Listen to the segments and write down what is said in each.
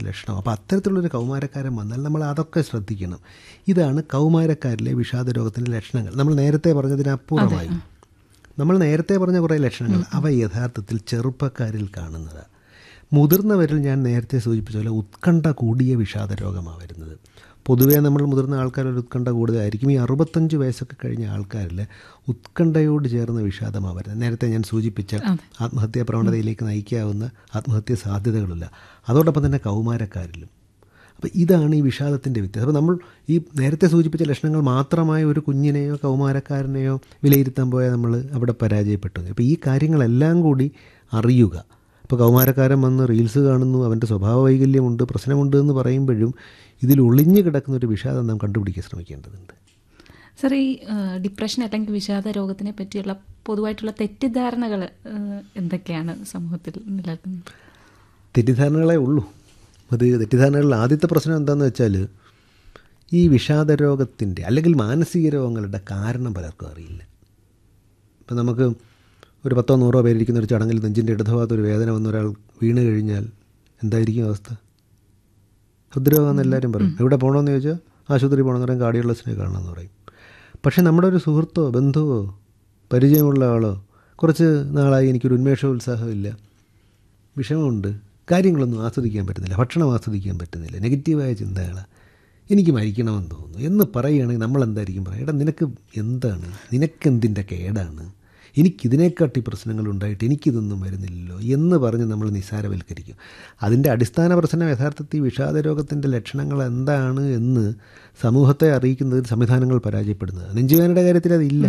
ലക്ഷണം അപ്പോൾ അത്തരത്തിലുള്ളൊരു കൗമാരക്കാരൻ വന്നാൽ നമ്മൾ അതൊക്കെ ശ്രദ്ധിക്കണം ഇതാണ് കൗമാരക്കാരിലെ വിഷാദ രോഗത്തിൻ്റെ ലക്ഷണങ്ങൾ നമ്മൾ നേരത്തെ പറഞ്ഞതിനപ്പുറമായി നമ്മൾ നേരത്തെ പറഞ്ഞ കുറേ ലക്ഷണങ്ങൾ അവ യഥാർത്ഥത്തിൽ ചെറുപ്പക്കാരിൽ കാണുന്നതാണ് മുതിർന്നവരിൽ ഞാൻ നേരത്തെ സൂചിപ്പിച്ച പോലെ ഉത്കണ്ഠ കൂടിയ വിഷാദ രോഗമാണ് വരുന്നത് പൊതുവേ നമ്മൾ മുതിർന്ന ആൾക്കാരിൽ ഉത്കണ്ഠ കൂടുതലായിരിക്കും ഈ അറുപത്തഞ്ച് വയസ്സൊക്കെ കഴിഞ്ഞ ആൾക്കാരിൽ ഉത്കണ്ഠയോട് ചേർന്ന വിഷാദമാണ് വരുന്നത് നേരത്തെ ഞാൻ സൂചിപ്പിച്ച ആത്മഹത്യാ പ്രവണതയിലേക്ക് നയിക്കാവുന്ന ആത്മഹത്യ സാധ്യതകളില്ല അതോടൊപ്പം തന്നെ കൗമാരക്കാരിലും അപ്പോൾ ഇതാണ് ഈ വിഷാദത്തിൻ്റെ വ്യത്യാസം അപ്പോൾ നമ്മൾ ഈ നേരത്തെ സൂചിപ്പിച്ച ലക്ഷണങ്ങൾ മാത്രമായ ഒരു കുഞ്ഞിനെയോ കൗമാരക്കാരനെയോ വിലയിരുത്താൻ പോയാൽ നമ്മൾ അവിടെ പരാജയപ്പെട്ടു അപ്പോൾ ഈ കാര്യങ്ങളെല്ലാം കൂടി അറിയുക ഇപ്പോൾ കൗമാരക്കാരൻ വന്ന് റീൽസ് കാണുന്നു അവൻ്റെ സ്വഭാവ വൈകല്യമുണ്ട് പ്രശ്നമുണ്ട് എന്ന് പറയുമ്പോഴും ഇതിൽ ഒളിഞ്ഞു കിടക്കുന്ന ഒരു വിഷാദം നാം കണ്ടുപിടിക്കാൻ ശ്രമിക്കേണ്ടതുണ്ട് സർ ഈ ഡിപ്രഷൻ അല്ലെങ്കിൽ വിഷാദ രോഗത്തിനെ പറ്റിയുള്ള പൊതുവായിട്ടുള്ള തെറ്റിദ്ധാരണകൾ എന്തൊക്കെയാണ് സമൂഹത്തിൽ നിലനിൽക്കുന്നത് തെറ്റിദ്ധാരണകളേ ഉള്ളൂ അത് തെറ്റിദ്ധാരണകളിൽ ആദ്യത്തെ പ്രശ്നം എന്താണെന്ന് വെച്ചാൽ ഈ വിഷാദ രോഗത്തിൻ്റെ അല്ലെങ്കിൽ മാനസിക രോഗങ്ങളുടെ കാരണം പലർക്കും അറിയില്ല ഇപ്പം നമുക്ക് ഒരു പത്തോ നൂറോ പേരിരിക്കുന്ന ഒരു ചടങ്ങിൽ നെഞ്ചിൻ്റെ ഇടതുഭാഗത്ത് ഒരു വേദന വന്ന ഒരാൾ വീണ് കഴിഞ്ഞാൽ എന്തായിരിക്കും അവസ്ഥ ഹൃദ്രോഗമെന്ന് എല്ലാവരും പറയും എവിടെ പോകണമെന്ന് ചോദിച്ചാൽ ആശുപത്രി പോകണമെന്ന് പറയും കാർഡിയോളജിസ്റ്റിനെ കാണണമെന്ന് പറയും പക്ഷേ നമ്മുടെ ഒരു സുഹൃത്തോ ബന്ധുവോ പരിചയമുള്ള ആളോ കുറച്ച് നാളായി എനിക്കൊരു ഉന്മേഷ ഉത്സാഹമില്ല വിഷമമുണ്ട് കാര്യങ്ങളൊന്നും ആസ്വദിക്കാൻ പറ്റുന്നില്ല ഭക്ഷണം ആസ്വദിക്കാൻ പറ്റുന്നില്ല നെഗറ്റീവായ ചിന്തകൾ എനിക്ക് മരിക്കണമെന്ന് തോന്നുന്നു എന്ന് പറയുകയാണെങ്കിൽ നമ്മൾ എന്തായിരിക്കും പറയുക എടാ നിനക്ക് എന്താണ് നിനക്കെന്തിൻ്റെ കേടാണ് എനിക്കിതിനെക്കാട്ടി പ്രശ്നങ്ങൾ ഉണ്ടായിട്ട് എനിക്കിതൊന്നും വരുന്നില്ലല്ലോ എന്ന് പറഞ്ഞ് നമ്മൾ നിസ്സാരവൽക്കരിക്കും അതിൻ്റെ അടിസ്ഥാന പ്രശ്നം യഥാർത്ഥത്തിൽ വിഷാദ രോഗത്തിൻ്റെ ലക്ഷണങ്ങൾ എന്താണ് എന്ന് സമൂഹത്തെ അറിയിക്കുന്നതിൽ സംവിധാനങ്ങൾ പരാജയപ്പെടുന്നത് നെഞ്ചുവേനയുടെ കാര്യത്തിൽ അതില്ല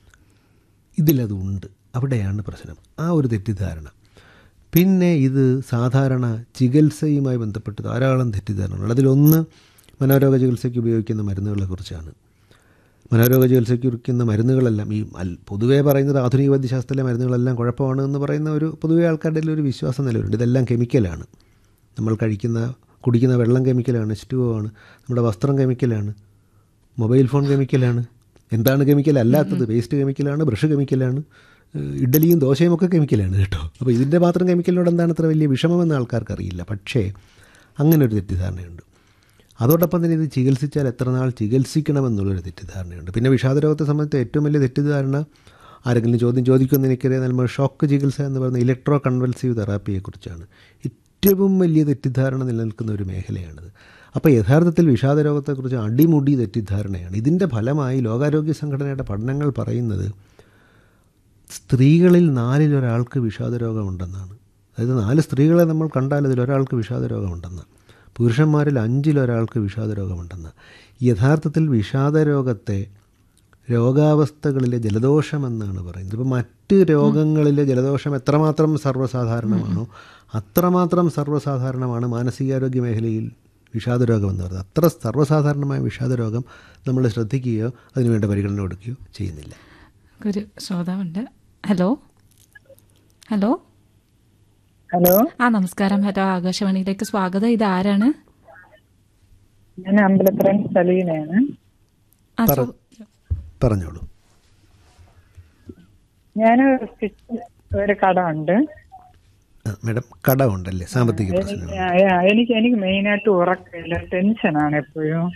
ഇതിലതുണ്ട് അവിടെയാണ് പ്രശ്നം ആ ഒരു തെറ്റിദ്ധാരണ പിന്നെ ഇത് സാധാരണ ചികിത്സയുമായി ബന്ധപ്പെട്ട് ധാരാളം തെറ്റിദ്ധാരണകൾ അതിലൊന്ന് മനോരോഗ ചികിത്സയ്ക്ക് ഉപയോഗിക്കുന്ന മരുന്നുകളെക്കുറിച്ചാണ് മനോരോഗ ചികിത്സയ്ക്ക് കുറിക്കുന്ന മരുന്നുകളെല്ലാം ഈ പൊതുവേ പറയുന്നത് ആധുനിക വൈദ്യശാസ്ത്രത്തിലെ മരുന്നുകളെല്ലാം കുഴപ്പമാണ് എന്ന് പറയുന്ന ഒരു പൊതുവേ ആൾക്കാരുടെ ഒരു വിശ്വാസം നിലവിലുണ്ട് ഇതെല്ലാം കെമിക്കലാണ് നമ്മൾ കഴിക്കുന്ന കുടിക്കുന്ന വെള്ളം കെമിക്കലാണ് എച്ച് ആണ് നമ്മുടെ വസ്ത്രം കെമിക്കലാണ് മൊബൈൽ ഫോൺ കെമിക്കലാണ് എന്താണ് കെമിക്കൽ അല്ലാത്തത് വേസ്റ്റ് കെമിക്കലാണ് ബ്രഷ് കെമിക്കലാണ് ഇഡ്ഡലിയും ദോശയും ഒക്കെ കെമിക്കലാണ് കേട്ടോ അപ്പോൾ ഇതിൻ്റെ മാത്രം കെമിക്കലിനോട് എന്താണ് അത്ര വലിയ വിഷമമെന്ന് ആൾക്കാർക്ക് അറിയില്ല പക്ഷേ അങ്ങനെ ഒരു തെറ്റിദ്ധാരണയുണ്ട് അതോടൊപ്പം തന്നെ ഇത് ചികിത്സിച്ചാൽ എത്ര നാൾ ചികിത്സിക്കണമെന്നുള്ളൊരു തെറ്റിദ്ധാരണയുണ്ട് പിന്നെ വിഷാദരോഗത്തെ സംബന്ധിച്ച് ഏറ്റവും വലിയ തെറ്റിദ്ധാരണ ആരെങ്കിലും ചോദ്യം ചോദിക്കുമെന്ന് എനിക്കറിയാം നമ്മൾ ഷോക്ക് ചികിത്സ എന്ന് പറയുന്ന ഇലക്ട്രോ കൺവൽസീവ് തെറാപ്പിയെക്കുറിച്ചാണ് ഏറ്റവും വലിയ തെറ്റിദ്ധാരണ നിലനിൽക്കുന്ന ഒരു മേഖലയാണിത് അപ്പോൾ യഥാർത്ഥത്തിൽ വിഷാദരോഗത്തെക്കുറിച്ച് അടിമുടി തെറ്റിദ്ധാരണയാണ് ഇതിൻ്റെ ഫലമായി ലോകാരോഗ്യ സംഘടനയുടെ പഠനങ്ങൾ പറയുന്നത് സ്ത്രീകളിൽ നാലിലൊരാൾക്ക് വിഷാദരോഗമുണ്ടെന്നാണ് അതായത് നാല് സ്ത്രീകളെ നമ്മൾ കണ്ടാൽ അതിലൊരാൾക്ക് വിഷാദരോഗമുണ്ടെന്നാണ് പുരുഷന്മാരിൽ അഞ്ചിലൊരാൾക്ക് വിഷാദരോഗമുണ്ടെന്ന് യഥാർത്ഥത്തിൽ വിഷാദരോഗത്തെ രോഗാവസ്ഥകളിലെ ജലദോഷമെന്നാണ് പറയുന്നത് ഇപ്പോൾ മറ്റ് രോഗങ്ങളിലെ ജലദോഷം എത്രമാത്രം സർവ്വസാധാരണമാണോ അത്രമാത്രം സർവ്വസാധാരണമാണ് മാനസികാരോഗ്യ മേഖലയിൽ വിഷാദരോഗം എന്ന് പറയുന്നത് അത്ര സർവ്വസാധാരണമായ വിഷാദരോഗം നമ്മൾ ശ്രദ്ധിക്കുകയോ അതിനുവേണ്ട പരിഗണന കൊടുക്കുകയോ ചെയ്യുന്നില്ല ഒരു ശ്രോതാവുണ്ട് ഹലോ ഹലോ ഹലോ ആ നമസ്കാരം ഹലോ ആകാശവാണിയിലേക്ക് സ്വാഗതം ഇത് ആരാണ് ഞാൻ അമ്പലപ്പുറം സലീനയാണ് ആ, പറ- സോ- പറഞ്ഞോളൂ ഞാൻ ഒരു കട ഉണ്ട് ആ, മാഡം കടമുണ്ടല്ലേ സാമ്പത്തിക പ്രശ്നങ്ങൾ എനിക്ക് എനിക്ക് മെയിനായിട്ട് ഉറക്കമില്ല ടെൻഷനാണ് എപ്പോഴും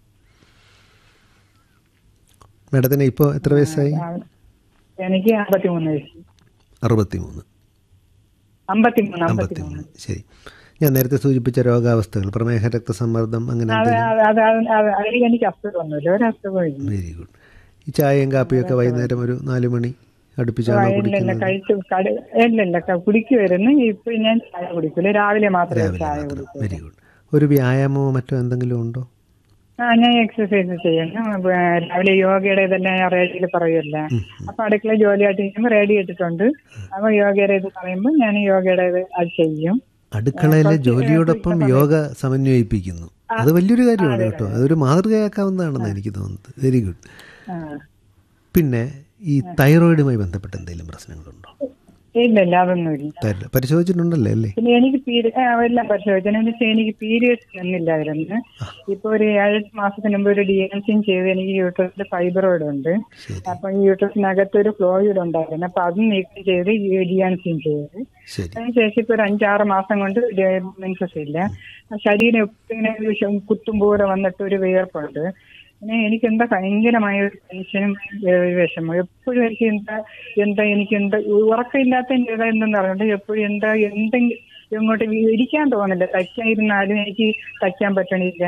മാഡത്തിന് ഇപ്പോൾ എത്ര വയസ്സായി എനിക്ക് അമ്പത്തിമൂന്ന് വയസ്സ് അറുപത്തിമൂന്ന് അമ്പത്തിമൂന്ന് അമ്പത്തിമൂന്ന് അമ്പത്തിമൂന്ന് ശരി ഞാൻ നേരത്തെ സൂചിപ്പിച്ച രോഗാവസ്ഥകൾ പ്രമേഹ രക്തസമ്മർദ്ദം അങ്ങനെ അത് എന്തെങ്കിലും അത് അത് അത് അതിൽ എനിക്ക് അസുഖമൊന്നുമില്ല ഒരു അസുഖവും ഇല്ല വെരി ഗുഡ് ഈ ചായയും കാപ്പിയൊക്കെ വൈകുന്നേരം ഒരു നാല് മണി അടുപ്പിച്ചാണോ ഇല്ലില്ല കുടിക്കുന്നത് കഴിച്ചു കട ഇല്ലില്ല ക- കുടിക്കുമായിരുന്നു ഇപ്പൊ ഞാൻ ചായ കുടിക്കില്ല രാവിലെ മാത്രമേ രാവിലെ ചായ മാത്രം കുടിക്കൂ വെരി ഗുഡ് ഒരു വ്യായാമമോ മറ്റോ എന്തെങ്കിലും ഉണ്ടോ ആ ഞാൻ എക്സസൈസ് ചെയ്യുന്നു അപ്പൊ, രാവിലെ യോഗയുടെ ഇതെല്ലാം ഞാൻ റേഡിയോയിൽ പറയുമല്ല അപ്പൊ അടുക്കള ജോലിയായിട്ട് ചെയ്യുമ്പോൾ റേഡിയോ ഇട്ടിട്ടുണ്ട് അപ്പൊ യോഗയുടെ ഇത് പറയുമ്പോൾ ഞാൻ യോഗയുടെ ഇത് അത് ചെയ്യും അടുക്കളയിലെ ജോലിയോടൊപ്പം യോഗ സമന്വയിപ്പിക്കുന്നു അത് വലിയൊരു കാര്യമാണ് കേട്ടോ അതൊരു മാതൃകയാക്കാവുന്നതാണെന്ന് എനിക്ക് തോന്നുന്നത് വെരി ഗുഡ് ആ. പിന്നെ ഈ തൈറോയിഡുമായി ബന്ധപ്പെട്ട എന്തെങ്കിലും പ്രശ്നങ്ങളുണ്ടോ ഇല്ല ഇല്ല അതൊന്നുമില്ല തരില്ല പരിശോധിച്ചിട്ടുണ്ടല്ലേ അല്ലേ പിന്നെ എനിക്ക് പീരി ആ, എല്ലാം പരിശോധിച്ചു എന്ന് വെച്ചാൽ എനിക്ക് പീരിയഡ്സ് നിന്നില്ലായിരുന്നു ഇപ്പൊ ഒരു ഏഴ് മാസത്തിന് മുമ്പ് ഒരു ഡി എൻ സിയും ചെയ്ത് എനിക്ക് യൂട്രസിൽ ഫൈബ്രോയിഡ് ഉണ്ട് ശരി അപ്പൊ ഈ യൂട്രസിനകത്ത് ഒരു ഫ്ലോയിഡ് ഉണ്ടായിരുന്നു അപ്പൊ അത് നീക്കം ചെയ്ത് ഡി എൻ സിയും ചെയ്ത് ശരി അതിനുശേഷം ഇപ്പൊ ഒരു അഞ്ചാറ് മാസം കൊണ്ട് മെൻസസ് ഇല്ല ശരീരം എപ്പോഴും ഇങ്ങനെ ഒരു ശ- കുത്തും പോലെ വന്നിട്ട് ഒരു വിയർപ്പുണ്ട് പിന്നെ എനിക്ക് എന്താ ഭയങ്കരമായ ഒരു ടെൻഷനും ഏ, ഒരു വിഷമം എപ്പോഴും എനിക്ക് എന്താ എന്താ എനിക്ക് എന്താ ഉറക്കമില്ലാത്ത എന്താ എന്തെന്ന് അറിയണ്ട എപ്പോഴും എന്താ എന്തെങ്കിലും ഇങ്ങോട്ട് ഇരിക്കാൻ തോന്നില്ല തയ്ക്കാതിരുന്നാലും എനിക്ക് തയ്ക്കാൻ പറ്റണില്ല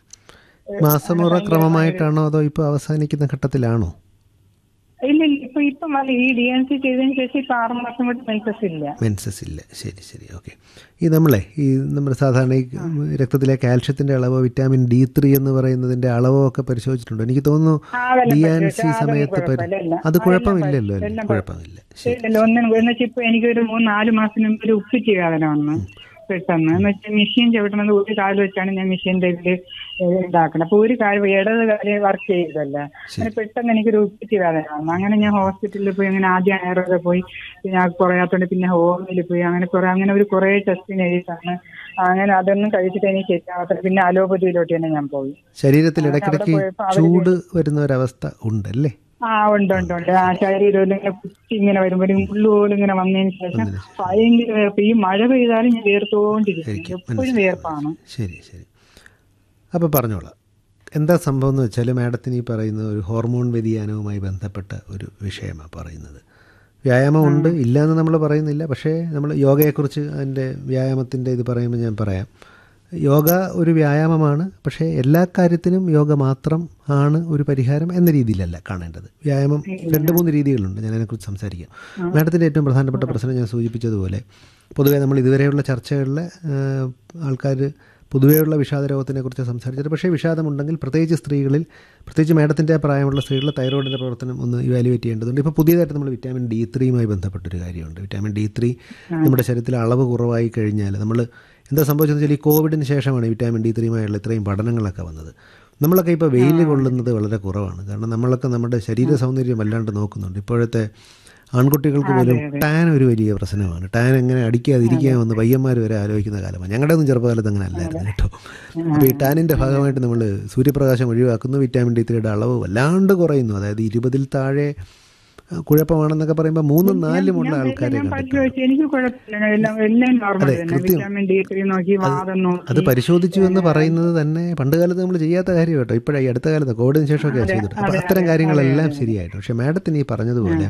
മാസമുറ ക്രമമായിട്ടാണോ അതോ ഇപ്പോൾ അവസാനിക്കുന്ന ഘട്ടത്തിലാണോ ഇല്ല ഇല്ല ഇപ്പൊ ഇപ്പൊ മതി ഈ ഡി എൻ സി ചെയ്തതിന് ശേഷം ഇപ്പൊ ആറ് മാസം കൊണ്ട് മെൻസസ് ഇല്ല മെൻസസ് ഇല്ല ശരി ശരി ഓക്കെ ഈ നമ്മളെ ഈ നമ്മുടെ സാധാരണ ഈ രക്തത്തിലെ കാൽഷ്യത്തിൻ്റെ അളവോ വിറ്റാമിൻ ഡി ത്രീ എന്ന് പറയുന്നതിൻ്റെ അളവോ ഒക്കെ പരിശോധിച്ചിട്ടുണ്ടോ എനിക്ക് തോന്നുന്നു ആ, അതെല്ലാം ഡി ആൻ പരിശോധിച്ചു. സി അതൊന്നും സമയത്ത് പരി- കുഴപ്പമില്ല. എല്ലാം. അത് ആ, കുഴപ്പമില്ലല്ലോ എല്ലാം അല്ലേ കുഴപ്പം- കുഴപ്പമില്ല ശരി ഇല്ല ഒന്നിനും എന്ന് വെച്ചാൽ ഇപ്പൊ എനിക്കൊരു മൂന്ന് നാല് മാസത്തിന് മുമ്പ് ഒരു ഉപ്പിച്ച് വേദന വന്നു പെട്ടെന്ന് എന്ന് വെച്ചാൽ മെഷീൻ ചവിട്ടണത് ഒരു കാല് വെച്ചാണ് ഞാൻ മെഷീന്റെ ഇതില് ഇതാക്കണം അപ്പൊ ഒരു കാല് ഇടത് കാല് വർക്ക് ചെയ്തല്ല അങ്ങനെ പെട്ടെന്ന് എനിക്കൊരു ഉപ്പിച്ച് വേദന വന്നു അങ്ങനെ ഞാൻ ഹോസ്പിറ്റലിൽ പോയി അങ്ങനെ ആദ്യം ആയുർവേദ പോയി പിന്നെ അത് കുറയാത്തോണ്ട് പിന്നെ ഹോമിൽ പോയി അങ്ങനെ കുറെ അങ്ങനെ ഒരു കുറെ ടെസ്റ്റിന് എഴുതിയിട്ടാണ് അങ്ങനെ അതൊന്നും കഴിച്ചിട്ട് എനിക്ക് ശരിയാവാത്ത പിന്നെ അലോപ്പതിയിലോട്ട് തന്നെ ഞാൻ പോയി ശരീരത്തിൽ അവിടെ ഇടയ്ക്കിടയ്ക്ക് പോയപ്പോ അവര് ചൂട് വരുന്ന ഒരവസ്ഥ ഉണ്ടല്ലേ ആ ഉണ്ട് ഉണ്ട് ഉണ്ട് ആ ശരീരം ഇങ്ങനെ കുത്തി ഇങ്ങനെ വരുമ്പോൾ മുള്ളു പോലും ഇങ്ങനെ വന്നതിന് ശേഷം ഭയങ്കര വേർപ്പ് ഈ മഴ പെയ്താലും ഞാൻ വേർത്തോണ്ടിരിക്കും ആയിരിക്കും, എപ്പോഴും വേർപ്പാണ് ശരി ശരി അപ്പോൾ പറഞ്ഞോളാം എന്താ സംഭവം എന്ന് വെച്ചാൽ മാഡത്തിന് ഈ പറയുന്ന ഒരു ഹോർമോൺ വ്യതിയാനവുമായി ബന്ധപ്പെട്ട ഒരു വിഷയമാണ് പറയുന്നത് വ്യായാമം ഉണ്ട് ഇല്ല എന്ന് നമ്മൾ പറയുന്നില്ല പക്ഷേ നമ്മൾ യോഗയെക്കുറിച്ച് അതിൻ്റെ വ്യായാമത്തിൻ്റെ ഇത് പറയുമ്പോൾ ഞാൻ പറയാം യോഗ ഒരു വ്യായാമമാണ് പക്ഷേ എല്ലാ കാര്യത്തിനും യോഗ മാത്രം ആണ് ഒരു പരിഹാരം എന്ന രീതിയിലല്ല കാണേണ്ടത് വ്യായാമം രണ്ട് മൂന്ന് രീതികളുണ്ട് ഞാൻ അതിനെക്കുറിച്ച് സംസാരിക്കാം മാഡത്തിൻ്റെ ഏറ്റവും പ്രധാനപ്പെട്ട പ്രശ്നം ഞാൻ സൂചിപ്പിച്ചതുപോലെ പൊതുവേ നമ്മൾ ഇതുവരെയുള്ള ചർച്ചകളിൽ ആൾക്കാർ പൊതുവെയുള്ള വിഷാദ രോഗത്തിനെ കുറിച്ച് സംസാരിച്ചത് പക്ഷേ വിഷാദമുണ്ടെങ്കിൽ പ്രത്യേകിച്ച് സ്ത്രീകളിൽ പ്രത്യേകിച്ച് മാഡത്തിൻ്റെ പ്രായമുള്ള സ്ത്രീകളിൽ തൈറോയിഡിൻ്റെ പ്രവർത്തനം ഒന്ന് ഇവാലുവേറ്റ് ചെയ്യേണ്ടതുണ്ട് ഇപ്പോൾ പുതിയതായിട്ട് നമ്മൾ വിറ്റാമിൻ ഡി ത്രീയുമായി ബന്ധപ്പെട്ടൊരു കാര്യമുണ്ട് വിറ്റാമിൻ ഡി ത്രീ നമ്മുടെ ശരീരത്തിൽ അളവ് കുറവായി കഴിഞ്ഞാൽ നമ്മൾ എന്താ സംഭവിച്ചതെന്ന് വെച്ചാൽ ഈ കോവിഡിന് ശേഷമാണ് ഈ വിറ്റാമിൻ ഡി ത്രീയുമായുള്ള ഇത്രയും പഠനങ്ങളൊക്കെ വന്നത് നമ്മളൊക്കെ ഇപ്പോൾ വെയിൽ കൊള്ളുന്നത് വളരെ കുറവാണ് കാരണം നമ്മളൊക്കെ നമ്മുടെ ശരീര സൗന്ദര്യം വല്ലാണ്ട് നോക്കുന്നുണ്ട് ഇപ്പോഴത്തെ ആൺകുട്ടികൾക്ക് പോലും ടാൻ ഒരു വലിയ പ്രശ്നമാണ് ടാൻ എങ്ങനെ അടിക്കാതിരിക്കാമെന്ന് പയ്യന്മാർ വരെ ആലോചിക്കുന്ന കാലമാണ് ഞങ്ങളുടെ ഒന്നും ചെറുപ്പകാലത്ത് അങ്ങനെ അല്ലായിരുന്നു കേട്ടോ അപ്പോൾ ഈ ടാനിൻ്റെ ഭാഗമായിട്ട് നമ്മൾ സൂര്യപ്രകാശം ഒഴിവാക്കുന്നു വിറ്റാമിൻ ഡി ത്രീയുടെ അളവ് വല്ലാണ്ട് കുറയുന്നു അതായത് ഇരുപതിൽ താഴെ ആ, കുഴപ്പമാണെന്നൊക്കെ പറയുമ്പോൾ മൂന്നും നാലുമുള്ള ആൾക്കാരെ ഞാൻ കണ്ടിട്ടുണ്ട് പരിശോധിച്ചു എനിക്ക് കുഴപ്പമില്ല എല്ലാം എല്ലാം നോർമൽ അതെ, തന്നെ കൃത്യം. വിറ്റാമിൻ ഡി ത്രീ നോക്കി വാദം അത് നോക്കി പരിശോധിച്ചു എന്ന് പറയുന്നത് തന്നെ പണ്ട് കാലത്ത് നമ്മൾ ചെയ്യാത്ത കാര്യം കേട്ടോ ഇപ്പോഴായി അടുത്ത കാലത്ത് കോവിഡിന് ശേഷമൊക്കെ ചെയ്തിട്ട് അപ്പോൾ അത്തരം കാര്യങ്ങളെല്ലാം ശരിയായിട്ട് പക്ഷേ മാഡത്തിന് ഈ പറഞ്ഞതുപോലെ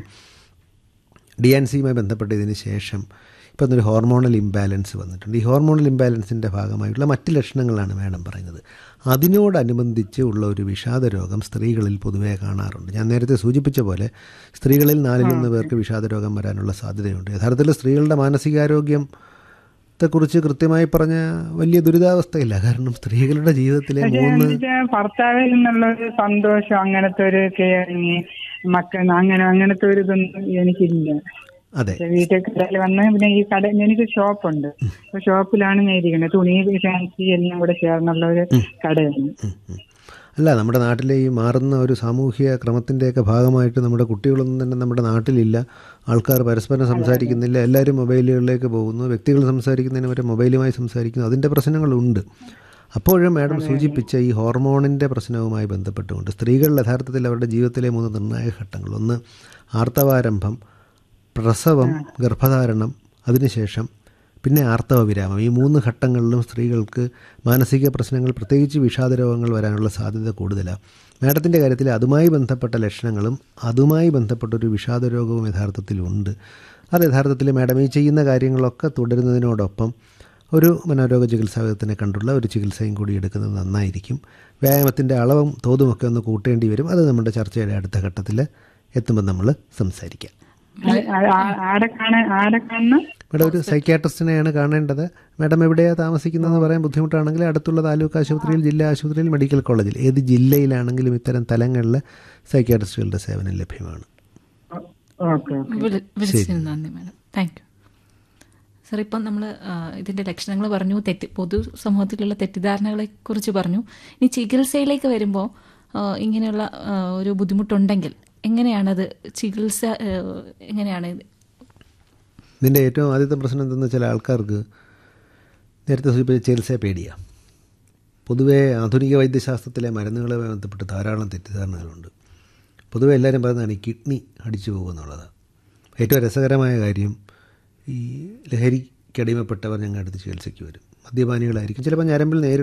ഡി എൻ സിയുമായി ബന്ധപ്പെട്ടതിന് ശേഷം ഇപ്പം ഒരു ഹോർമോണൽ ഇംബാലൻസ് വന്നിട്ടുണ്ട് ഈ ഹോർമോണൽ ഇംബാലൻസിൻ്റെ ഭാഗമായിട്ടുള്ള മറ്റ് ലക്ഷണങ്ങളാണ് മാഡം പറയുന്നത് അതിനോടനുബന്ധിച്ച് ഉള്ള ഒരു വിഷാദ രോഗം സ്ത്രീകളിൽ പൊതുവേ കാണാറുണ്ട് ഞാൻ നേരത്തെ സൂചിപ്പിച്ച പോലെ സ്ത്രീകളിൽ നാലിലൊന്ന് പേർക്ക് വിഷാദ രോഗം വരാനുള്ള സാധ്യതയുണ്ട് യഥാർത്ഥത്തിൽ സ്ത്രീകളുടെ മാനസികാരോഗ്യം ത്തെക്കുറിച്ച് കൃത്യമായി പറഞ്ഞ വലിയ ദുരിതാവസ്ഥയില്ല കാരണം സ്ത്രീകളുടെ ജീവിതത്തിലെ പക്ഷേ മൂന്ന് എന്ന് വെച്ചാൽ ഭർത്താവിൽ നിന്നുള്ള ഒരു സന്തോഷം അങ്ങനത്തെ ഒരു കെയറിങ് മക്കൾ അങ്ങനെ അങ്ങനത്തെ ഒരു ഇതൊന്നും എനിക്കില്ല അതെ പക്ഷെ വീട്ടിൽ കടയിൽ വന്ന് പിന്നെ ഈ കട എനിക്ക് ഷോപ്പുണ്ട് അപ്പൊ ഷോപ്പിലാണ് ഞാൻ ഇരിക്കുന്നത് തുണി ഫാൻസി എല്ലാം കൂടെ ചേർന്നുള്ള ഒരു കടയാണ് ഉം, ഉം. അല്ല നമ്മുടെ നാട്ടിലെ ഈ മാറുന്ന ഒരു സാമൂഹിക ക്രമത്തിൻ്റെയൊക്കെ ഭാഗമായിട്ട് നമ്മുടെ കുട്ടികളൊന്നും തന്നെ നമ്മുടെ നാട്ടിലില്ല ആൾക്കാർ പരസ്പരം സംസാരിക്കുന്നില്ല എല്ലാവരും മൊബൈലുകളിലേക്ക് പോകുന്നു വ്യക്തികൾ സംസാരിക്കുന്നതിന് വരെ മൊബൈലുമായി സംസാരിക്കുന്നു അതിൻ്റെ പ്രശ്നങ്ങളുണ്ട് അപ്പോഴും മാഡം സൂചിപ്പിച്ച ഈ ഹോർമോണിൻ്റെ പ്രശ്നവുമായി ബന്ധപ്പെട്ടുകൊണ്ട് സ്ത്രീകൾ യഥാർത്ഥത്തിൽ അവരുടെ ജീവിതത്തിലെ മൂന്ന് നിർണായക ഘട്ടങ്ങൾ ഒന്ന് ആർത്തവാരംഭം പ്രസവം ഗർഭധാരണം അതിനുശേഷം പിന്നെ ആർത്തവ വിരാമം ഈ മൂന്ന് ഘട്ടങ്ങളിലും സ്ത്രീകൾക്ക് മാനസിക പ്രശ്നങ്ങൾ പ്രത്യേകിച്ച് വിഷാദ രോഗങ്ങൾ വരാനുള്ള സാധ്യത കൂടുതലാണ് മാഡത്തിൻ്റെ കാര്യത്തിൽ അതുമായി ബന്ധപ്പെട്ട ലക്ഷണങ്ങളും അതുമായി ബന്ധപ്പെട്ട ഒരു വിഷാദ രോഗവും യഥാർത്ഥത്തിലുണ്ട് അത് യഥാർത്ഥത്തിൽ മാഡം ഈ ചെയ്യുന്ന കാര്യങ്ങളൊക്കെ തുടരുന്നതിനോടൊപ്പം ഒരു മനോരോഗ ചികിത്സാവിധത്തിനെ കണ്ടുള്ള ഒരു ചികിത്സയും കൂടി എടുക്കുന്നത് നന്നായിരിക്കും വ്യായാമത്തിൻ്റെ അളവും തോതുമൊക്കെ ഒന്ന് കൂട്ടേണ്ടി വരും അത് നമ്മുടെ ചർച്ചയുടെ അടുത്ത ഘട്ടത്തിൽ എത്തുമ്പോൾ നമ്മൾ സംസാരിക്കാം ആ- ആ- ആരെ കാണാൻ ആരെ കാണുന്ന ഇവിടെ ഒരു സൈക്യാട്രിസ്റ്റിനെയാണ് കാണേണ്ടത് മാഡം എവിടെയാണ് താമസിക്കുന്നതെന്ന് പറയാൻ ബുദ്ധിമുട്ടാണെങ്കിൽ അടുത്തുള്ള താലൂക്ക് ആശുപത്രിയിൽ ജില്ലാ ആശുപത്രിയിൽ മെഡിക്കൽ കോളേജിൽ ഏത് ജില്ലയിലാണെങ്കിലും ഇത്തരം തലങ്ങളിൽ സൈക്യാട്രിസ്റ്റുകളുടെ സേവനം ലഭ്യമാണ് ഓക്കെ വിളി- വിളിച്ചതിന് നന്ദി മാഡം താങ്ക് യു സാർ ഇപ്പം നമ്മൾ ഇതിൻ്റെ ലക്ഷണങ്ങൾ പറഞ്ഞു തെറ്റ് പൊതു സമൂഹത്തിലുള്ള തെറ്റിദ്ധാരണകളെ കുറിച്ച് പറഞ്ഞു ഇനി ചികിത്സയിലേക്ക് വരുമ്പോൾ ഇങ്ങനെയുള്ള ആ, ഒരു ബുദ്ധിമുട്ടുണ്ടെങ്കിൽ എങ്ങനെയാണത് ചികിത്സ ആ, എങ്ങനെയാണ് ഇത് ഇതിൻ്റെ ഏറ്റവും ആദ്യത്തെ പ്രശ്നം എന്തെന്ന് വെച്ചാൽ ആൾക്കാർക്ക് നേരത്തെ സൂചിപ്പിച്ച ചികിത്സയെ പേടിയാണ് പൊതുവേ ആധുനിക വൈദ്യശാസ്ത്രത്തിലെ മരുന്നുകളുമായി ബന്ധപ്പെട്ട് ധാരാളം തെറ്റിദ്ധാരണകളുണ്ട് പൊതുവെ എല്ലാവരും പറയുന്നതാണ് ഈ കിഡ്നി അടിച്ചു പോകുമെന്നുള്ളത് ഏറ്റവും രസകരമായ കാര്യം ഈ ലഹരിക്കടിമപ്പെട്ടവർ ഞങ്ങളുടെ അടുത്ത് ചികിത്സയ്ക്ക് വരും മദ്യപാനികളായിരിക്കും ചിലപ്പോൾ ഞരമ്പിൽ നേരിട്ട്